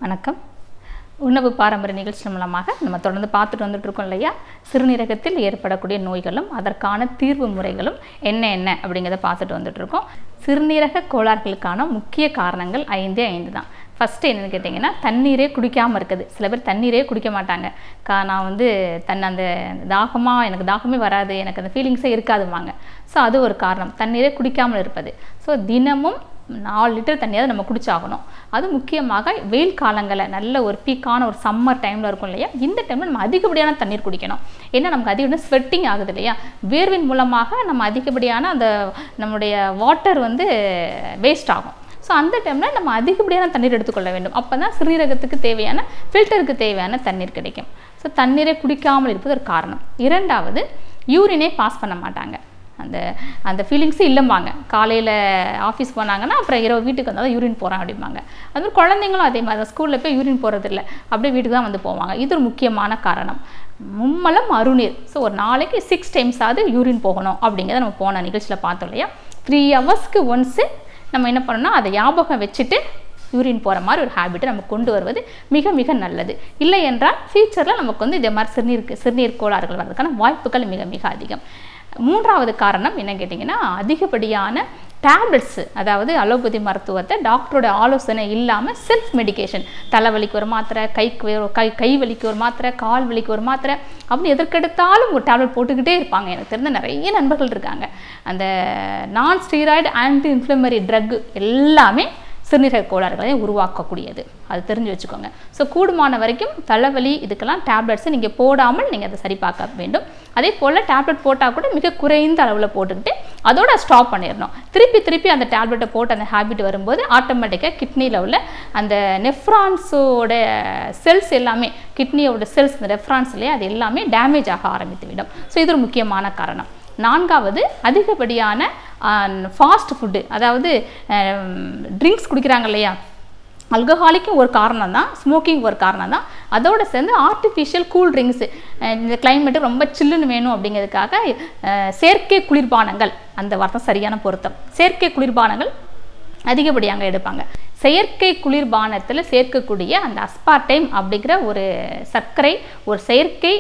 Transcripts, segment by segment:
வணக்கம் உணவு பாரம்பரிய நிகழ்ச்சி மூலமாக நம்ம தொடர்ந்து பார்த்துட்டு வந்துட்டு இருக்கோம் இல்லையா சிறுநீரகத்தில் ஏற்படக்கூடிய நோய்களும் அதற்கான தீர்வு முறைகளும் என்ன என்ன அப்படிங்கிறத பார்த்துட்டு வந்துட்டு இருக்கோம் சிறுநீரக கோளாறுகளுக்கான முக்கிய காரணங்கள் ஐந்தே ஐந்து தான் ஃபஸ்ட்டு என்னென்னு கேட்டிங்கன்னா தண்ணீரே குடிக்காமல் இருக்குது சில பேர் தண்ணீரே குடிக்க மாட்டாங்க கா நான் வந்து தன் அந்த தாகமாக எனக்கு தாகமே வராது எனக்கு அந்த ஃபீலிங்ஸே இருக்காதுவாங்க ஸோ அது ஒரு காரணம் தண்ணீரே குடிக்காமல் இருப்பது ஸோ தினமும் நாலு லிட்டர் தண்ணியாவது நம்ம குடிச்சாகணும் அது முக்கியமாக வெயில் காலங்களில் நல்ல ஒரு பீக்கான ஒரு சம்மர் டைமில் இருக்கும் இல்லையா இந்த டைமில் நம்ம அதிகப்படியான தண்ணீர் குடிக்கணும் ஏன்னா நமக்கு அதிகப்படியான ஸ்வெட்டிங் ஆகுது இல்லையா வேர்வின் மூலமாக நம்ம அதிகப்படியான அந்த நம்முடைய வாட்டர் வந்து வேஸ்ட் ஆகும் ஸோ அந்த டைமில் நம்ம அதிகப்படியான தண்ணீர் எடுத்துக்கொள்ள வேண்டும் அப்போ தான் சிறுநீரகத்துக்கு தேவையான ஃபில்டருக்கு தேவையான தண்ணீர் கிடைக்கும் ஸோ தண்ணீரை குடிக்காமல் இருப்பது ஒரு காரணம் இரண்டாவது யூரினே பாஸ் பண்ண மாட்டாங்க அந்த அந்த ஃபீலிங்ஸு இல்லைம்பாங்க காலையில் ஆஃபீஸ் போனாங்கன்னா அப்புறம் இரவு வீட்டுக்கு வந்தால் தான் யூரின் போகிறேன் அப்படிம்பாங்க அது மாதிரி குழந்தைங்களும் அதே மாதிரி தான் ஸ்கூலில் போய் யூரின் போகிறது இல்லை அப்படியே வீட்டுக்கு தான் வந்து போவாங்க இது ஒரு முக்கியமான காரணம் மும்மலம் அருநீர் ஸோ ஒரு நாளைக்கு சிக்ஸ் டைம்ஸாவது யூரின் போகணும் அப்படிங்கிறத நம்ம போன நிகழ்ச்சியில் பார்த்தோம் இல்லையா த்ரீ ஹவர்ஸ்க்கு ஒன்ஸு நம்ம என்ன பண்ணணும்னா அதை ஞாபகம் வச்சுட்டு யூரின் போகிற மாதிரி ஒரு ஹேபிட்டை நம்ம கொண்டு வருவது மிக மிக நல்லது இல்லை என்றால் ஃபியூச்சரில் நமக்கு வந்து இதே மாதிரி சிறுநீர் சிறுநீர் கோளாறுகள் வர்றதுக்கான வாய்ப்புகள் மிக மிக அதிகம் மூன்றாவது காரணம் என்ன கேட்டிங்கன்னா அதிகப்படியான டேப்லெட்ஸு அதாவது அலோபதி மருத்துவத்தை டாக்டரோட ஆலோசனை இல்லாமல் செல்ஃப் மெடிகேஷன் தலைவலிக்கு ஒரு மாத்திரை கைக்கு ஒரு கை கை வலிக்கு ஒரு மாத்திரை கால் வலிக்கு ஒரு மாத்திரை அப்படின்னு எதற்கெடுத்தாலும் ஒரு டேப்லெட் போட்டுக்கிட்டே இருப்பாங்க எனக்கு தெரிந்த நிறைய நண்பர்கள் இருக்காங்க அந்த நான் ஸ்டீராய்டு ஆன்டி இன்ஃப்ளமரி ட்ரக் எல்லாமே சிறுநீரக கோளாறுகளை உருவாக்கக்கூடியது அது தெரிஞ்சு வச்சுக்கோங்க ஸோ கூடுமான வரைக்கும் தலைவலி இதுக்கெல்லாம் டேப்லெட்ஸை நீங்கள் போடாமல் நீங்கள் அதை சரி பார்க்க வேண்டும் அதே போல் டேப்லெட் போட்டால் கூட மிக குறைந்த அளவில் போட்டுக்கிட்டு அதோட ஸ்டாப் பண்ணிடணும் திருப்பி திருப்பி அந்த டேப்லெட்டை போட்டு அந்த ஹேபிட் வரும்போது ஆட்டோமேட்டிக்காக கிட்னியில் உள்ள அந்த நெஃப்ரான்ஸோட செல்ஸ் எல்லாமே கிட்னியோட செல்ஸ் இந்த ரெஃப்ரான்ஸ்லேயே அது எல்லாமே டேமேஜ் ஆக ஆரம்பித்து விடும் ஸோ இது ஒரு முக்கியமான காரணம் நான்காவது அதிகப்படியான ஃபாஸ்ட் ஃபுட்டு அதாவது ட்ரிங்க்ஸ் குடிக்கிறாங்க இல்லையா அல்கஹாலிக்கும் ஒரு காரணம் தான் ஸ்மோக்கிங் ஒரு காரணம் தான் அதோடு சேர்ந்து ஆர்டிஃபிஷியல் கூல் ட்ரிங்க்ஸு இந்த கிளைமேட்டு ரொம்ப சில்லுன்னு வேணும் அப்படிங்கிறதுக்காக செயற்கை குளிர்பானங்கள் அந்த வார்த்தை சரியான பொருத்தம் செயற்கை குளிர்பானங்கள் அதிகப்படியாக எடுப்பாங்க செயற்கை குளிர்பானத்தில் சேர்க்கக்கூடிய அந்த அஸ்பார்டைம் அப்படிங்கிற ஒரு சர்க்கரை ஒரு செயற்கை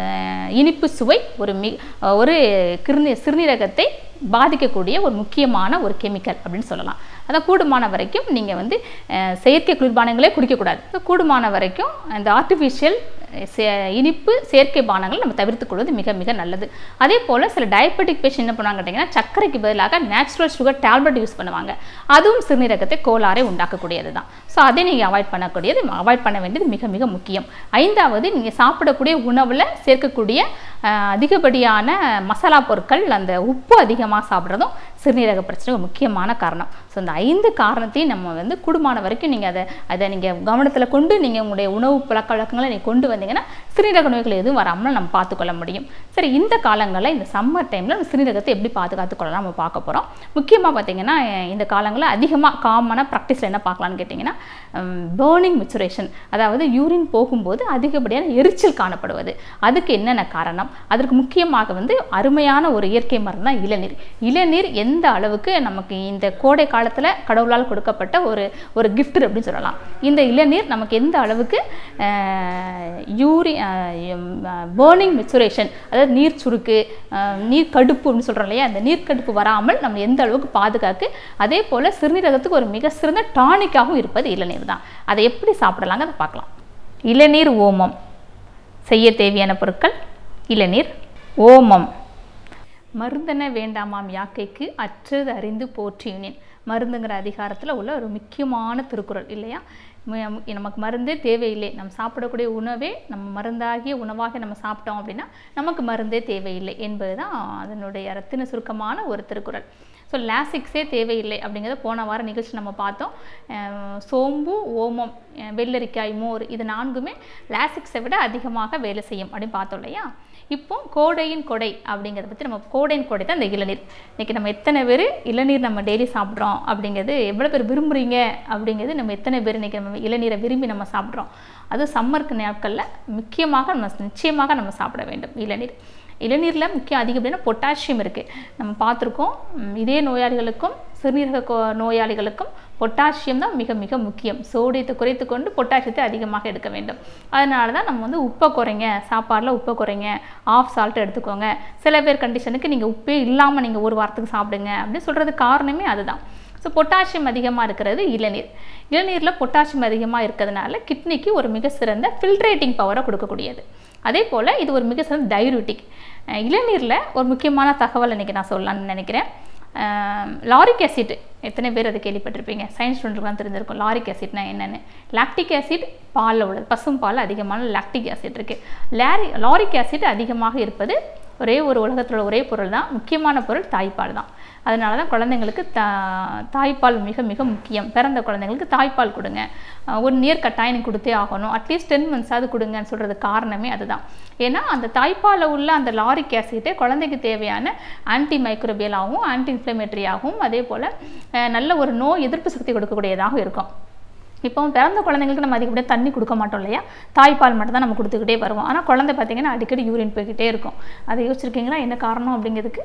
இனிப்பு சுவை ஒரு மி ஒரு கிருநீ சிறுநீரகத்தை பாதிக்கக்கூடிய ஒரு முக்கியமான ஒரு கெமிக்கல் அப்படின்னு சொல்லலாம் அதான் கூடுமான வரைக்கும் நீங்கள் வந்து செயற்கை குளிர்பானங்களே குடிக்கக்கூடாது கூடுமான வரைக்கும் அந்த ஆர்டிஃபிஷியல் இனிப்பு செயற்கை பானங்கள் நம்ம தவிர்த்து கொள்வது மிக மிக நல்லது அதே போல் சில டயபெட்டிக் பேஷண்ட் என்ன பண்ணுவாங்க கேட்டிங்கன்னா சர்க்கரைக்கு பதிலாக நேச்சுரல் சுகர் டேப்லெட் யூஸ் பண்ணுவாங்க அதுவும் சிறுநீரகத்தை கோளாறை உண்டாக்கக்கூடியது தான் ஸோ அதை நீங்கள் அவாய்ட் பண்ணக்கூடியது அவாய்ட் பண்ண வேண்டியது மிக மிக முக்கியம் ஐந்தாவது நீங்கள் சாப்பிடக்கூடிய உணவில் சேர்க்கக்கூடிய அதிகப்படியான மசாலா பொருட்கள் அந்த உப்பு அதிகமாக சாப்பிட்றதும் சிறுநீரக பிரச்சனைக்கு முக்கியமான காரணம் ஸோ இந்த ஐந்து காரணத்தையும் நம்ம வந்து கூடுமான வரைக்கும் நீங்கள் அதை அதை நீங்கள் கவனத்தில் கொண்டு நீங்கள் உங்களுடைய உணவு பழக்க வழக்கங்களை நீங்கள் கொண்டு வந்தீங்கன்னா சிறுநீரக நோய்கள் எதுவும் வராமல் நம்ம பார்த்துக்கொள்ள முடியும் சரி இந்த காலங்களில் இந்த சம்மர் டைமில் சிறுநீரகத்தை எப்படி பாதுகாத்து கொள்ளலாம் நம்ம பார்க்க போகிறோம் முக்கியமாக பார்த்தீங்கன்னா இந்த காலங்களில் அதிகமாக காமனாக ப்ராக்டிஸில் என்ன பார்க்கலான்னு கேட்டிங்கன்னா பேர்னிங் மெச்சுரேஷன் அதாவது யூரின் போகும்போது அதிகப்படியான எரிச்சல் காணப்படுவது அதுக்கு என்னென்ன காரணம் அதற்கு முக்கியமாக வந்து அருமையான ஒரு இயற்கை மருந்து தான் இளநீர் இளநீர் எந்த அளவுக்கு நமக்கு இந்த கோடை காலத்தில் கடவுளால் கொடுக்கப்பட்ட ஒரு ஒரு கிஃப்ட் அப்படின்னு சொல்லலாம் இந்த இளநீர் நமக்கு எந்த அளவுக்கு யூரி பேர்னிங் மெச்சுரேஷன் அதாவது நீர் சுருக்கு நீர் கடுப்பு அப்படின்னு சொல்கிறோம் இல்லையா அந்த நீர் கடுப்பு வராமல் நம்ம எந்த அளவுக்கு பாதுகாக்கு அதே போல் சிறுநீரகத்துக்கு ஒரு மிக சிறந்த டானிக்காகவும் இருப்பது இளநீர் தான் அதை எப்படி சாப்பிடலாங்க அதை பார்க்கலாம் இளநீர் ஓமம் செய்ய தேவையான பொருட்கள் இளநீர் ஓமம் மருந்தென வேண்டாமாம் யாக்கைக்கு அற்றது அறிந்து போற்றியுனேன் மருந்துங்கிற அதிகாரத்தில் உள்ள ஒரு முக்கியமான திருக்குறள் இல்லையா நமக்கு மருந்தே தேவையில்லை நம்ம சாப்பிடக்கூடிய உணவே நம்ம மருந்தாகிய உணவாக நம்ம சாப்பிட்டோம் அப்படின்னா நமக்கு மருந்தே தேவையில்லை என்பது தான் அதனுடைய ரத்தின சுருக்கமான ஒரு திருக்குறள் ஸோ லாசிக்ஸே தேவையில்லை அப்படிங்கிறத போன வார நிகழ்ச்சி நம்ம பார்த்தோம் சோம்பு ஓமம் வெள்ளரிக்காய் மோர் இது நான்குமே லாசிக்ஸை விட அதிகமாக வேலை செய்யும் அப்படின்னு பார்த்தோம் இல்லையா இப்போ கோடையின் கொடை அப்படிங்கிறத பற்றி நம்ம கோடையின் கொடை தான் இந்த இளநீர் இன்றைக்கி நம்ம எத்தனை பேர் இளநீர் நம்ம டெய்லி சாப்பிட்றோம் அப்படிங்கிறது எவ்வளோ பேர் விரும்புகிறீங்க அப்படிங்கிறது நம்ம எத்தனை பேர் இன்றைக்கி நம்ம இளநீரை விரும்பி நம்ம சாப்பிட்றோம் அது சம்மருக்கு நாட்களில் முக்கியமாக நம்ம நிச்சயமாக நம்ம சாப்பிட வேண்டும் இளநீர் இளநீரில் முக்கியம் அதிகப்படியான பொட்டாசியம் இருக்குது நம்ம பார்த்துருக்கோம் இதே நோயாளிகளுக்கும் சிறுநீரக கோ நோயாளிகளுக்கும் பொட்டாசியம் தான் மிக மிக முக்கியம் சோடியத்தை குறைத்து கொண்டு பொட்டாசியத்தை அதிகமாக எடுக்க வேண்டும் அதனால தான் நம்ம வந்து உப்பை குறைங்க சாப்பாடில் உப்பை குறைங்க ஆஃப் சால்ட் எடுத்துக்கோங்க சில பேர் கண்டிஷனுக்கு நீங்கள் உப்பே இல்லாமல் நீங்கள் ஒரு வாரத்துக்கு சாப்பிடுங்க அப்படின்னு சொல்கிறதுக்கு காரணமே அதுதான் ஸோ பொட்டாசியம் அதிகமாக இருக்கிறது இளநீர் இளநீரில் பொட்டாசியம் அதிகமாக இருக்கிறதுனால கிட்னிக்கு ஒரு மிக சிறந்த ஃபில்ட்ரேட்டிங் பவரை கொடுக்கக்கூடியது அதே போல் இது ஒரு மிக சிறந்த டையூரிட்டிக் இளநீரில் ஒரு முக்கியமான தகவல் இன்றைக்கி நான் சொல்லலாம்னு நினைக்கிறேன் லாரிக் ஆசிட் எத்தனை பேர் அதை கேள்விப்பட்டிருப்பீங்க சயின்ஸ் ஸ்டூடெண்ட்லாம் தெரிஞ்சிருக்கும் லாரிக் ஆசிட்னா என்னென்னு லாக்டிக் ஆசிட் பாலில் உள்ளது பசும் பால் அதிகமான லாக்டிக் ஆசிட் இருக்குது லாரி லாரிக் ஆசிட் அதிகமாக இருப்பது ஒரே ஒரு உலகத்தில் ஒரே பொருள் தான் முக்கியமான பொருள் தாய்ப்பால் தான் அதனால தான் குழந்தைங்களுக்கு தா தாய்ப்பால் மிக மிக முக்கியம் பிறந்த குழந்தைங்களுக்கு தாய்ப்பால் கொடுங்க ஒன் இயர் கட்டாயம் கொடுத்தே ஆகணும் அட்லீஸ்ட் டென் மந்த்ஸாவது கொடுங்கன்னு சொல்கிறது காரணமே அதுதான் ஏன்னா அந்த தாய்ப்பாலில் உள்ள அந்த லாரிக் ஆசிட்டே குழந்தைக்கு தேவையான ஆன்டி மைக்ரோபியலாகவும் ஆன்டி இன்ஃப்ளமேட்டரியாகவும் அதே போல் நல்ல ஒரு நோய் எதிர்ப்பு சக்தி கொடுக்கக்கூடியதாகவும் இருக்கும் இப்போ பிறந்த குழந்தைங்களுக்கு நம்ம அதிகப்படியாக தண்ணி கொடுக்க மாட்டோம் இல்லையா தாய்ப்பால் மட்டும் தான் நம்ம கொடுத்துக்கிட்டே வருவோம் ஆனால் குழந்தை பார்த்திங்கன்னா அடிக்கடி யூரின் போய்கிட்டே இருக்கும் அதை யோசிச்சிருக்கீங்களா என்ன காரணம் அப்படிங்கிறதுக்கு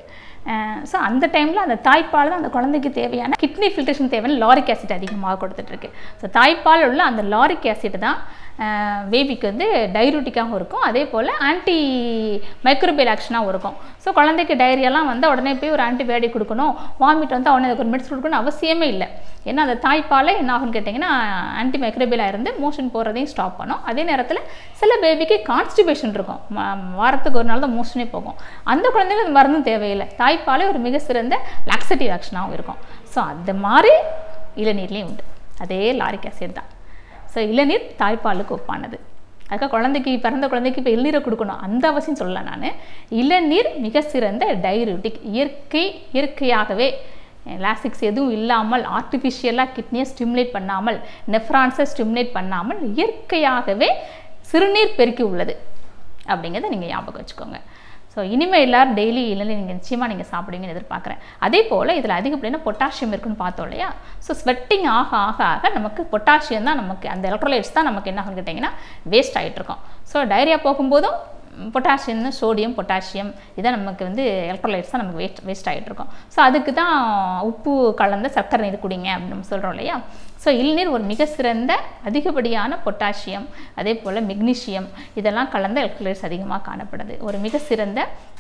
ஸோ அந்த டைமில் அந்த தாய்ப்பால் தான் அந்த குழந்தைக்கு தேவையான கிட்னி ஃபில்ட்ரேஷன் தேவையான லாரிக் ஆசிட் அதிகமாக கொடுத்துட்ருக்கு ஸோ தாய்ப்பால் உள்ள அந்த லாரிக் ஆசிட் தான் பேபிக்கு வந்து டைரூட்டிக்காகவும் இருக்கும் அதே போல் ஆன்டி மைக்ரோபியல் ஆக்ஷனாகவும் இருக்கும் ஸோ குழந்தைக்கு டைரியெல்லாம் வந்து உடனே போய் ஒரு ஆன்டிபயோட்டிக் கொடுக்கணும் வாமிட் வந்து உடனே அதுக்கு ஒரு மெடிசன் கொடுக்கணும் அவசியமே இல்லை ஏன்னா அந்த தாய்ப்பால் என்ன ஆகும்னு கேட்டிங்கன்னா ஆன்டி மைக்ரோபியலாக இருந்து மோஷன் போகிறதையும் ஸ்டாப் பண்ணும் அதே நேரத்தில் சில பேபிக்கு கான்ஸ்டிபேஷன் இருக்கும் வாரத்துக்கு ஒரு நாள் தான் மோஷனே போகும் அந்த குழந்தைங்க அந்த மருந்தும் தேவையில்லை தாய்ப்பாலே ஒரு மிக சிறந்த லாக்ஸிட்டிவ் ஆக்ஷனாகவும் இருக்கும் ஸோ அந்த மாதிரி இளநீர்லேயும் உண்டு அதே லாரிக் ஆசிட் தான் ஸோ இளநீர் தாய்ப்பாலுக்கு ஒப்பானது அதுக்காக குழந்தைக்கு பிறந்த குழந்தைக்கு இப்போ இளநீரை கொடுக்கணும் அந்த அவசியம் சொல்லலை நான் இளநீர் மிக சிறந்த டைரூட்டிக் இயற்கை இயற்கையாகவே லாசிக்ஸ் எதுவும் இல்லாமல் ஆர்டிஃபிஷியலாக கிட்னியை ஸ்டிமுலேட் பண்ணாமல் நெஃப்ரான்ஸை ஸ்டிமுலேட் பண்ணாமல் இயற்கையாகவே சிறுநீர் பெருக்கி உள்ளது அப்படிங்கிறத நீங்கள் ஞாபகம் வச்சுக்கோங்க ஸோ இனிமேல் எல்லோரும் டெய்லி இளநீர் நீங்கள் நிச்சயமாக நீங்கள் சாப்பிடுவீங்கன்னு எதிர்பார்க்குறேன் அதே போல் இதில் அதிகப்படியான பொட்டாசியம் இருக்குன்னு பார்த்தோம் இல்லையா ஸோ ஸ்வெட்டிங் ஆக ஆக ஆக நமக்கு பொட்டாசியம் தான் நமக்கு அந்த எலக்ட்ரோலைட்ஸ் தான் நமக்கு என்ன ஆகுன்னு கேட்டிங்கன்னா வேஸ்ட் ஆகிட்ருக்கோம் ஸோ டைரியா போகும்போதும் பொட்டாசியம் சோடியம் பொட்டாசியம் இதான் நமக்கு வந்து எலக்ட்ரோலைட்ஸ் தான் நமக்கு வேஸ்ட் வேஸ்ட் ஆகிட்ருக்கோம் ஸோ அதுக்கு தான் உப்பு கலந்த சர்க்கரை நீர் குடிங்க அப்படின்னு நம்ம சொல்கிறோம் இல்லையா ஸோ இளநீர் ஒரு மிக சிறந்த அதிகப்படியான பொட்டாசியம் அதே போல் மெக்னீஷியம் இதெல்லாம் கலந்த எலக்ட்ரோலைட்ஸ் அதிகமாக காணப்படுது ஒரு மிக சிறந்த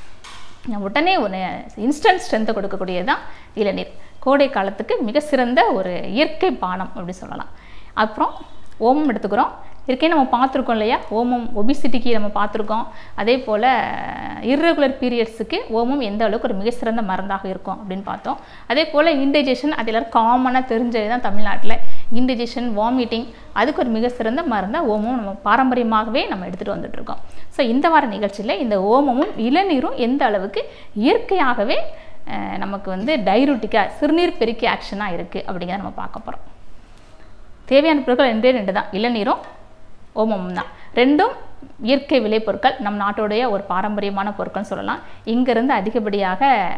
உடனே ஒரு இன்ஸ்டன்ட் ஸ்ட்ரென்த்தை கொடுக்கக்கூடியது தான் இளநீர் கோடை காலத்துக்கு மிக சிறந்த ஒரு இயற்கை பானம் அப்படி சொல்லலாம் அப்புறம் ஓமம் எடுத்துக்கிறோம் இருக்கே நம்ம பார்த்துருக்கோம் இல்லையா ஓமம் ஒபிசிட்டிக்கு நம்ம பார்த்துருக்கோம் அதே போல் இர்ரெகுலர் பீரியட்ஸுக்கு ஓமம் எந்த அளவுக்கு ஒரு மிக சிறந்த மருந்தாக இருக்கும் அப்படின்னு பார்த்தோம் அதே போல் இன்டைஜஷன் அது எல்லோரும் காமனாக தெரிஞ்சது தான் தமிழ்நாட்டில் இன்டைஜஷன் வாமிட்டிங் அதுக்கு ஒரு மிக சிறந்த மருந்தாக ஓமம் நம்ம பாரம்பரியமாகவே நம்ம எடுத்துகிட்டு வந்துட்டுருக்கோம் ஸோ இந்த வார நிகழ்ச்சியில் இந்த ஓமமும் இளநீரும் எந்த அளவுக்கு இயற்கையாகவே நமக்கு வந்து டைரூட்டிக்காக சிறுநீர் பெருக்கி ஆக்ஷனாக இருக்குது அப்படிங்கிறத நம்ம பார்க்க போகிறோம் தேவையான பொருட்கள் ரெண்டே ரெண்டு தான் இளநீரும் ஓமமும் தான் ரெண்டும் இயற்கை விளைபொருட்கள் நம் நாட்டுடைய ஒரு பாரம்பரியமான பொருட்கள்னு சொல்லலாம் இங்கேருந்து அதிகப்படியாக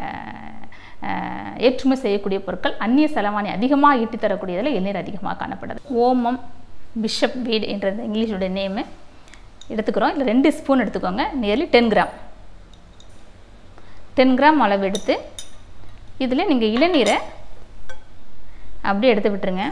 ஏற்றுமை செய்யக்கூடிய பொருட்கள் அந்நிய செலவாணி அதிகமாக ஈட்டி தரக்கூடியதில் இளநீர் அதிகமாக காணப்படுது ஓமம் பிஷப் வீட் என்றது இங்கிலீஷோட நேமு எடுத்துக்கிறோம் இல்லை ரெண்டு ஸ்பூன் எடுத்துக்கோங்க nearly ten gram ten gram அளவு எடுத்து இதில் நீங்கள் இளநீரை அப்படியே எடுத்து விட்டுருங்க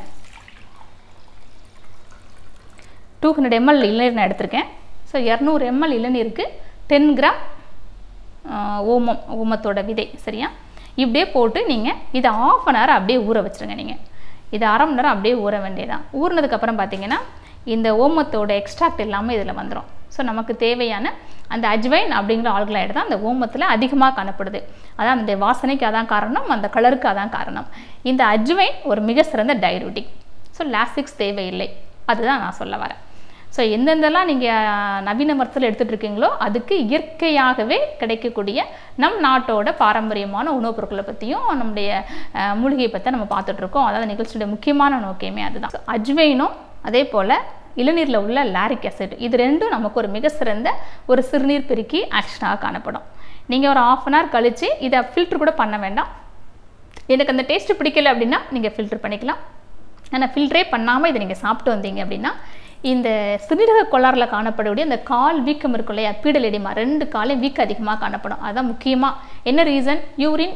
டூ ஹண்ட்ரட் எம்எல் இளநீர் நான் எடுத்திருக்கேன் ஸோ இரநூறு எம்எல் இளநீருக்கு டென் கிராம் ஓமம் ஓமத்தோட விதை சரியா இப்படியே போட்டு நீங்கள் இதை ஆஃப் அன் ஹவர் அப்படியே ஊற வச்சுருங்க நீங்கள் இது அரை மணி நேரம் அப்படியே ஊற வேண்டியதான் ஊறினதுக்கப்புறம் பார்த்தீங்கன்னா இந்த ஓமத்தோட எக்ஸ்ட்ராக்ட் எல்லாமே இதில் வந்துடும் ஸோ நமக்கு தேவையான அந்த அஜ்வைன் அப்படிங்கிற ஆல்கலைடு தான் அந்த ஓமத்தில் அதிகமாக காணப்படுது அதான் அந்த வாசனைக்கு அதான் காரணம் அந்த கலருக்கு அதான் காரணம் இந்த அஜ்வைன் ஒரு மிக சிறந்த டைரூட்டிக் ஸோ லாசிக்ஸ் தேவையில்லை அதுதான் நான் சொல்ல வரேன் ஸோ எந்தெந்தெல்லாம் நீங்கள் நவீன மருத்துவத்தில் எடுத்துகிட்டு இருக்கீங்களோ அதுக்கு இயற்கையாகவே கிடைக்கக்கூடிய நம் நாட்டோட பாரம்பரியமான உணவுப் பொருட்களை பற்றியும் நம்முடைய மூலிகை பற்றி நம்ம பார்த்துட்ருக்கோம் அதாவது நிகழ்ச்சியோட முக்கியமான நோக்கமே அதுதான் அஜ்வைனும் அதே போல் இளநீரில் உள்ள லாரிக் ஆசிட் இது ரெண்டும் நமக்கு ஒரு மிக சிறந்த ஒரு சிறுநீர் பெருக்கி ஆக்ஷனாக காணப்படும் நீங்கள் ஒரு ஆஃப் அன் ஹவர் கழித்து இதை ஃபில்ட்ரு கூட பண்ண வேண்டாம் எனக்கு அந்த டேஸ்ட்டு பிடிக்கல அப்படின்னா நீங்கள் ஃபில்ட்ரு பண்ணிக்கலாம் ஆனால் ஃபில்ட்ரே பண்ணாமல் இதை நீங்கள் சாப்பிட்டு வந்தீங்க அப்படின்னா இந்த சிறுநீரக கோளாறில் காணப்படக்கூடிய இந்த கால் வீக்கம் இருக்கும் இல்லையா பீடல் எடிமா ரெண்டு காலையும் வீக்கம் அதிகமாக காணப்படும் அதுதான் முக்கியமாக என்ன ரீசன் யூரின்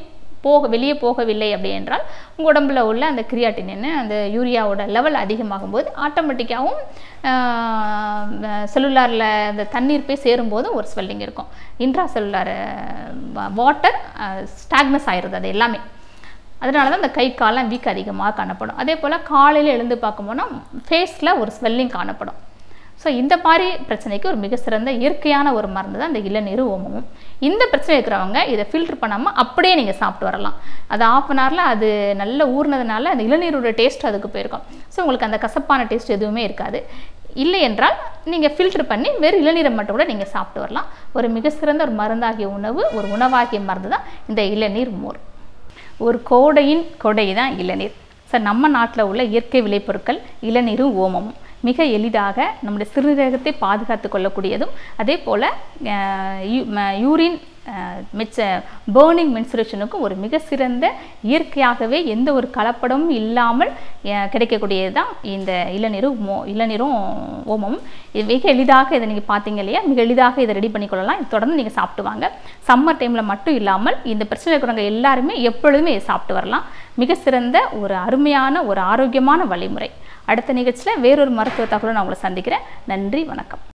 போக வெளியே போகவில்லை அப்படி என்றால் உங்கள் உடம்புல உள்ள அந்த கிரியாட்டினின் அந்த யூரியாவோட லெவல் அதிகமாகும் போது ஆட்டோமேட்டிக்காகவும் செல்லுலாரில் அந்த தண்ணீர் போய் சேரும்போது ஒரு ஸ்வெல்லிங் இருக்கும் இன்ட்ரா செல்லுலார் வாட்டர் ஸ்டாக்னஸ் ஆயிடுது அது எல்லாமே அதனால தான் அந்த கை காலம் வீக் அதிகமாக காணப்படும் அதே போல் காலையில் எழுந்து பார்க்கும்போனா ஃபேஸில் ஒரு ஸ்வெல்லிங் காணப்படும் ஸோ இந்த மாதிரி பிரச்சனைக்கு ஒரு மிக சிறந்த இயற்கையான ஒரு மருந்து தான் இந்த இளநீர் ஓமமும் இந்த பிரச்சனை இருக்கிறவங்க இதை ஃபில்டர் பண்ணாமல் அப்படியே நீங்கள் சாப்பிட்டு வரலாம் அது ஆஃப் அன் ஹவரில் அது நல்ல ஊறினதுனால அந்த இளநீரோட டேஸ்ட் அதுக்கு போயிருக்கும் ஸோ உங்களுக்கு அந்த கசப்பான டேஸ்ட் எதுவுமே இருக்காது இல்லை என்றால் நீங்கள் ஃபில்டர் பண்ணி வெறும் இளநீரை மட்டும் கூட நீங்கள் சாப்பிட்டு வரலாம் ஒரு மிக சிறந்த ஒரு மருந்தாகிய உணவு ஒரு உணவாகிய மருந்து தான் இந்த இளநீர் மோர் ஒரு கோடையின் கொடை தான் இளநீர் சார் நம்ம நாட்டில் உள்ள இயற்கை விளைபொருட்கள் இளநீரும் ஓமமும் மிக எளிதாக நம்முடைய சிறுநீரகத்தை பாதுகாத்து கொள்ளக்கூடியதும் அதே போல் யூரின் மிச்ச பேர்னிங் மென்சுரேஷனுக்கும் ஒரு மிக சிறந்த இயற்கையாகவே எந்த ஒரு கலப்படமும் இல்லாமல் கிடைக்கக்கூடியது தான் இந்த இளநீரும் மோ இளநீரும் ஓமமும் இது மிக எளிதாக இதை நீங்கள் பார்த்தீங்க இல்லையா மிக எளிதாக இதை ரெடி பண்ணிக்கொள்ளலாம் தொடர்ந்து நீங்கள் சாப்பிட்டு வாங்க சம்மர் டைமில் மட்டும் இல்லாமல் இந்த பிரச்சனை இருக்கிறவங்க எல்லாருமே எப்பொழுதுமே இதை சாப்பிட்டு வரலாம் மிக சிறந்த ஒரு அருமையான ஒரு ஆரோக்கியமான வழிமுறை அடுத்த நிகழ்ச்சியில் வேறொரு மருத்துவ தகவலை நான் உங்களை சந்திக்கிறேன் நன்றி வணக்கம்